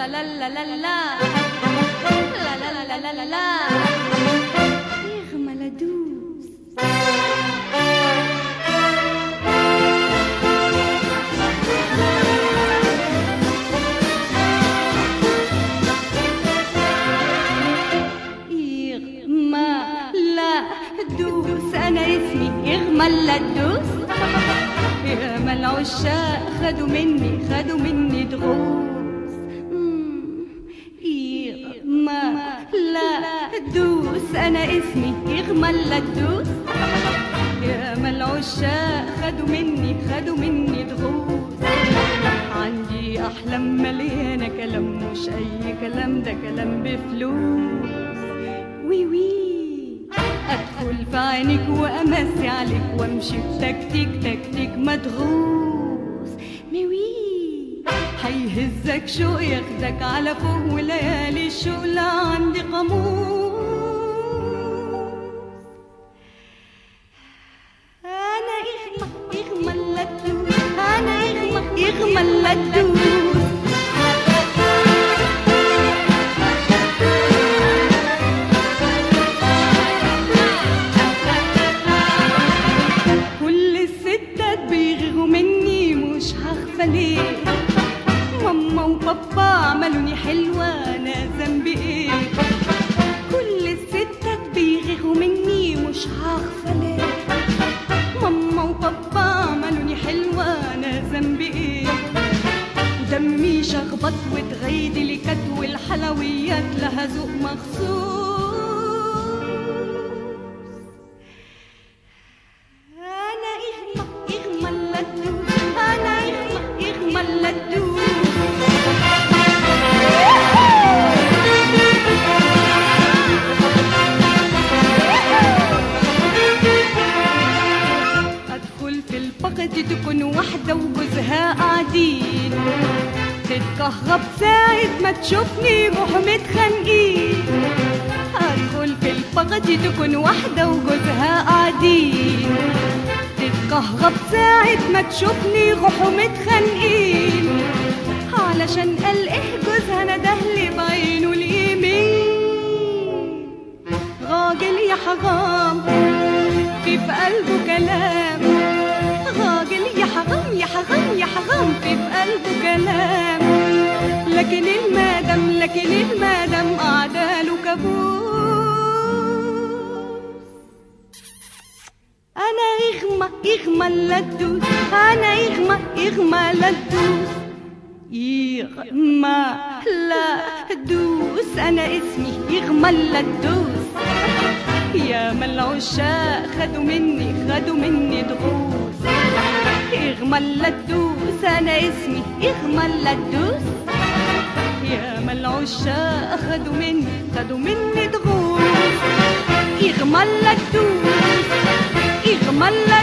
لا لا لا لا لا لا لا لا لا لا لا يغمى لدوس يغمى لا دوس انا اسمي يغمى لا دوس يا ما العشاق خدوا مني خدوا مني دروس مم. يغمى لا دوس انا اسمي يغمى لا دوس يا ما العشاق خدوا مني خدوا مني دروس عندي احلام مليانه كلام مش اي كلام ده كلام بفلوس وي وي ادخل في عينك وامسي عليك وامشي بتكتيك تكتيك مدروس ميوي هيهزك شوق ياخدك على فوق وليالي الشوق لا عندي قاموس انا اغمى اغمى اللدوس انا اغمى اغمى اللدوس كل الستات بيغيروا مني مش هخفى ليه ماما وبابا عملوني حلوة أنا ذنبي إيه كل الستات بيغيروا مني مش هخفى ليه ماما وبابا عملوني حلوة أنا ذنبي إيه دمي شخبط وتغيد لي كد والحلويات لها ذوق مخصوص أنا إغمى إغمى اللدوس أنا إغمى إغمى اللدوس أدخل في البغد تكون واحدة وجوزها قاعدين تتكهرب ساعة ما تشوفني روح متخانقين أدخل في البغد تكون واحدة وجوزها قاعدين تتكهرب ساعة ما تشوفني روحوا متخانقين علشان قال إيه جوزها ندهلي بعينه اليمين راجل يا حرام في في قلبه كلام راجل يا حرام يا حرام يا حرام في في قلبه كلام لكن المادم لكن المادم قاعدة له كابوس أنا إغمى إغمى اللدوس أنا إغمى إغمى لدوس يغمى لا دوس أنا اسمي يغمى اللدوس يا ما العشاق خدوا مني خدوا مني دروس يغمى اللدوس أنا اسمي يغمى اللدوس يا ما العشاق خدوا مني خدوا مني دروس يغمى اللدوس يغمى اللدوس